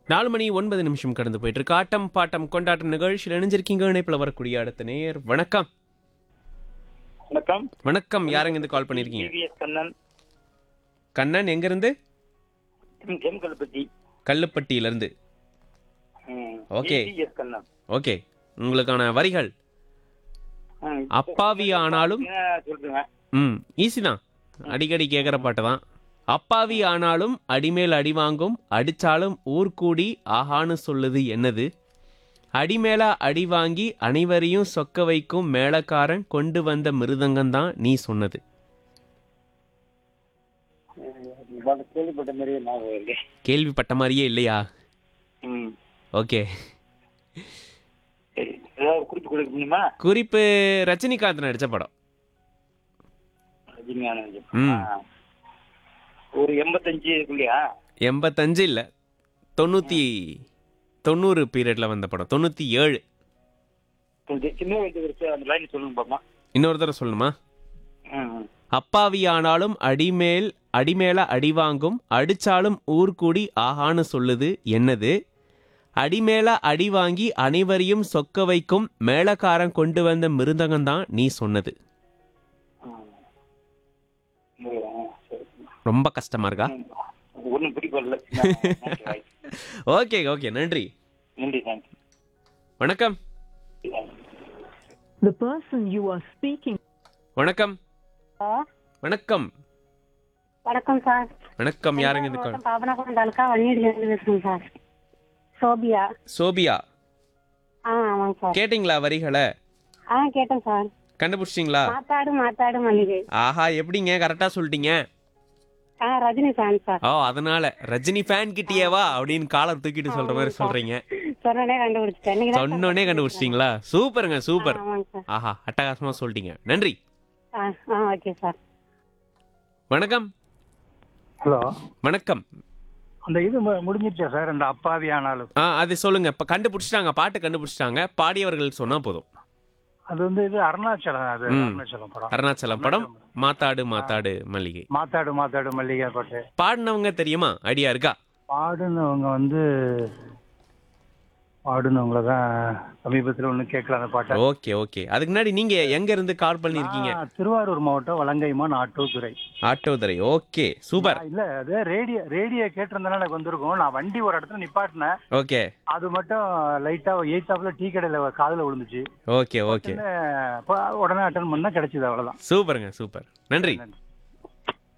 நாலு மணி ஒன்பது நிமிஷம் கடந்து போயிட்டு இருக்கு ஆட்டம் பாட்டம் கொண்டாட்டம் நிகழ்ச்சியில் இணைஞ்சிருக்கீங்க இணைப்பில் வரக்கூடிய அடுத்த நேர் வணக்கம் வணக்கம் வணக்கம் யாருங்க இருந்து கால் பண்ணியிருக்கீங்க டிவிஎஸ் கண்ணன் கண்ணன் எங்கிருந்து எம் எம் கல்பத்தி கல்லுப்பட்டியிலிருந்து ம். ஓகே. டிவிஎஸ் கண்ணன் ஓகே உங்களுக்கான வரிகள் ம். அப்பாவி ஆனாலும் என்ன சொல்றேங்க ம் ஈஸி தான் அடிக்கடி கேட்குற பாட்டு தான் அப்பாவி ஆனாலும் அடிமேல் அடி வாங்கும் அடிச்சாலும் ஊர் கூடி ஆஹான்னு சொல்லுது என்னது அடிமேல அடி வாங்கி அனைவரையும் சொக்க வைக்கும் மேளக்காரன் கொண்டு வந்த மிருதங்கம் தான் நீ சொன்னது இவாள கேள்விப்பட்ட மாதிரியே ஞாபகம் இல்லை கேள்விப்பட்ட மாதிரியே இல்லையா ம். ஓகே சரி. ஏதாவது குறிப்பு கொடுக்க முடியுமா குறிப்பு ரஜினிகாந்த் நடித்த படம் ரஜினிகாந்த் ம். ஆ. ஒரு எண்பத்தஞ்சு இருக்குல்லையா எண்பத்தஞ்சு இல்லை தொண்ணூற்றி தொண்ணூறு பீரியடில் வந்த படம் தொண்ணூற்றி ஏழு கொஞ்சம் சின்ன வயசு வரைக்கும் அந்த லைன் சொல்லுங்க பாப்பா இன்னொரு தடவை சொல்லணுமா ம், ம். அப்பாவியானாலும் அடிமேல் அடிமேல அடி வாங்கும் அடிச்சாலும் ஊர் கூடி ஆஹான்னு சொல்லுது என்னது அடிமேல அடி வாங்கி அனைவரையும் சொக்க வைக்கும் மேளக்காரன் கொண்டு வந்த மிருதங்கம் தான் நீ சொன்னது ம். ம், சரி. ரொம்ப கஷ்டமா இருக்கா ம். ஒண்ணும் பிடிக்கல ஓகே ஓகே நன்றி நன்றி தேங்க்யூ வணக்கம் The person you are speaking வணக்கம் வணக்கம் வணக்கம் சார் வணக்கம் யாருங்க இந்த call? பாபநாசம் தாலுக்கா வன்னியடில இருந்து பேசுறேன் சார் சோபியா சோபியா ஆ ஆமாங்க சார் கேட்டிங்களா வரிகளை ஆ கேட்டேன் சார் கண்டுபிடிச்சிங்களா மாத்தாடு மாத்தாடு மல்லிகை ஆஹா எப்படிங்க கரெக்டா சொல்லிட்டீங்க ஆ ரஜினி ஃபேன் சார் ஓ அதனால ரஜினி ஃபேன் கிட்டியேவா அப்படின்னு காலர் தூக்கிட்டு சொல்ற மாதிரி சொல்றீங்க சொன்னனே கண்டுபிடிச்சிட்டேன் நீங்க தான் சொன்னோனே கண்டுபிடிச்சிட்டீங்களா சூப்பருங்க சூப்பர் ஆமாங்க சார் ஆஹா அட்டகாசமா சொல்லிட்டீங்க நன்றி ஆ ஆ ஓகே சார் வணக்கம் ஹலோ வணக்கம் அந்த இது மு- முடிஞ்சிருச்சா சார் அந்த அப்பாவி ஆனாலும் ஆ அது சொல்லுங்க இப்ப கண்டுபிடிச்சிட்டாங்க பாட்டு கண்டுபிடிச்சிட்டாங்க பாடியவர்கள் சொன்னா போதும் அது வந்து இது அருணாச்சலம் அது ம். அருணாச்சலம் படம் அருணாச்சலம் படம் மாத்தாடு மாத்தாடு மல்லிகை மாத்தாடு மாத்தாடு மல்லிகை பாட்டு பாடினவங்க தெரியுமா ஐடியா இருக்கா பாடுனவங்க வந்து பாடுனவங்கள தான் சமீபத்தில் ஒன்று கேட்கல அந்த பாட்டை ஓகே ஓகே அதுக்கு முன்னாடி நீங்க எங்க இருந்து கால் பண்ணிருக்கீங்க நான் திருவாரூர் மாவட்டம் வலங்கைமான் ஆட்டோதுறை ஆட்டோதுரை ஓகே சூப்பர் நான் இல்ல அது ரேடியோ ரேடியோ கேட்டிருந்தனால எனக்கு வந்திருக்கும் நான் வண்டி ஒரு இடத்துல நிப்பாட்டினேன் ஓகே அது மட்டும் லைட்டா எயித்தாப்ல டீ கடையில காதுல விழுந்துச்சு ஓகே ஓகே உடனே உடனே அட்டன் பண்ணா கிடைச்சது அவ்வளவுதான் சூப்பருங்க சூப்பர் நன்றி நன்றி